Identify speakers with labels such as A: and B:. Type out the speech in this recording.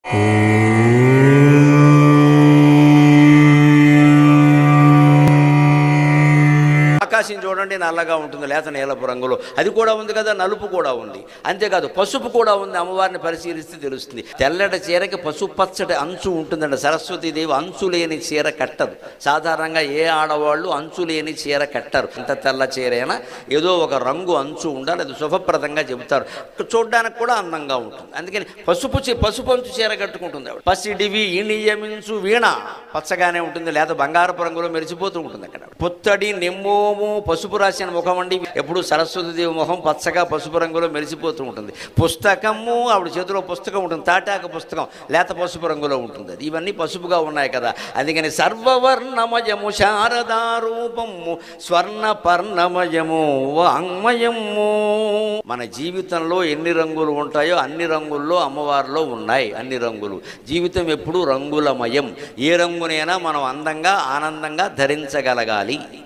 A: ఆకాశం చూడండి నల్లగా ఉంటుంది లేత నీలపు రంగులో అది కూడా ఉంది కదా నలుపు కూడా ఉంది అంతేకాదు పసుపు కూడా ఉంది అమ్మవారిని పరిశీలిస్తే తెలుస్తుంది తెల్లటి చీరకి పసుపు పచ్చటి అంచు ఉంటుందండి సరస్వతీదేవి అంచు లేని చీర కట్టదు సాధారణంగా ఏ ఆడవాళ్ళు అంచు లేని చీర కట్టరు అంత తెల్ల చీరైనా ఏదో ఒక రంగు అంచు ఉండాలి అది శుభప్రదంగా చెబుతారు చూడడానికి కూడా అందంగా ఉంటుంది అందుకని పసుపు చీ- పసుపు అంచు చీర కట్టుకుంటుంది ఆవిడ పసిడివి నియమించు వీణ పచ్చగానే ఉంటుంది లేదా బంగారపు రంగులో మెరిసిపోతూ ఉంటుంది అక్కడ పుత్తడి నిమ్మోము పసుపు రాసిన ముఖం అండి ఎప్పుడు సరస్వతీదేవి ముఖం పచ్చగా పసుపు రంగులో మెరిసిపోతూ ఉంటుంది పుస్తకము ఆవిడ చేతిలో పుస్తకం ఉంటుంది తాటాక పుస్తకం లేత పసుపు రంగులో ఉంటుంది అది ఇవన్నీ పసుపుగా ఉన్నాయి కదా అందుకని సర్వవర్ణమయము శారదారూపము స్వర్ణ పర్ణమయము వాంగ్మయము మన జీవితంలో ఎన్ని రంగులు ఉంటాయో అన్ని రంగుల్లో అమ్మవారిలో ఉన్నాయి అన్ని రంగులు జీవితం ఎప్పుడూ రంగులమయం ఏ రంగునైనా మనం అందంగా ఆనందంగా ధరించగలగాలి